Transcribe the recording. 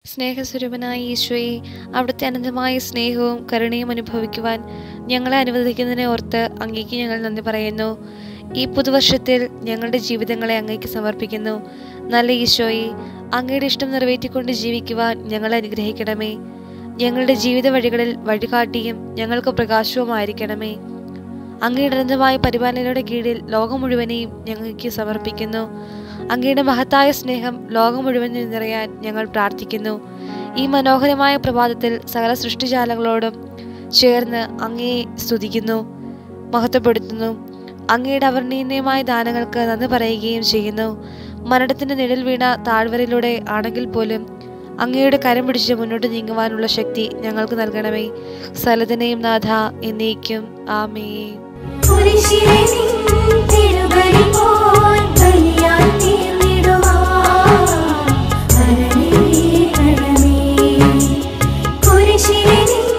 സ്നേഹസ്വരൂപനായ ഈശോയെ അവിടുത്തെ അനന്തമായ സ്നേഹവും കരുണയും അനുഭവിക്കുവാൻ ഞങ്ങളെ അനുവദിക്കുന്നതിനെ ഓർത്ത് അങ്ങേക്ക് ഞങ്ങൾ നന്ദി പറയുന്നു ഈ പുതുവർഷത്തിൽ ഞങ്ങളുടെ ജീവിതങ്ങളെ അങ്ങേക്ക് സമർപ്പിക്കുന്നു നല്ല ഈശോയെ അങ്ങയുടെ ഇഷ്ടം നിറവേറ്റിക്കൊണ്ട് ജീവിക്കുവാൻ ഞങ്ങളെ അനുഗ്രഹിക്കണമേ ഞങ്ങളുടെ ജീവിത വഴികളിൽ വഴികാട്ടിയും ഞങ്ങൾക്ക് പ്രകാശവുമായിരിക്കണമേ അങ്ങയുടെ അനന്തമായ പരിപാലനയുടെ കീഴിൽ ലോകം മുഴുവനെയും ഞങ്ങൾക്ക് സമർപ്പിക്കുന്നു അങ്ങയുടെ മഹത്തായ സ്നേഹം ലോകം മുഴുവൻ നിറയാൻ ഞങ്ങൾ പ്രാർത്ഥിക്കുന്നു ഈ മനോഹരമായ പ്രഭാതത്തിൽ സകല സൃഷ്ടിജാലങ്ങളോടും ചേർന്ന് അങ്ങയെ സ്തുതിക്കുന്നു മഹത്വപ്പെടുത്തുന്നു അങ്ങയുടെ അവർണ്ണീയമായ ദാനങ്ങൾക്ക് നന്ദി പറയുകയും ചെയ്യുന്നു മരണത്തിന്റെ നിഴൽ വീണ താഴ്വരയിലൂടെ ആണെങ്കിൽ പോലും അങ്ങയുടെ കരം പിടിച്ച് മുന്നോട്ട് നീങ്ങുവാനുള്ള ശക്തി ഞങ്ങൾക്ക് നൽകണമേ സലതനെയും നാഥ എന്നേക്കും ആമേ കുരിശിലെ നിൻ തിരുബലി പോൽ ബലിയായി തീർന്നിടുവാൻ വരമേ വരമേ കുരിശിലെ നിൻ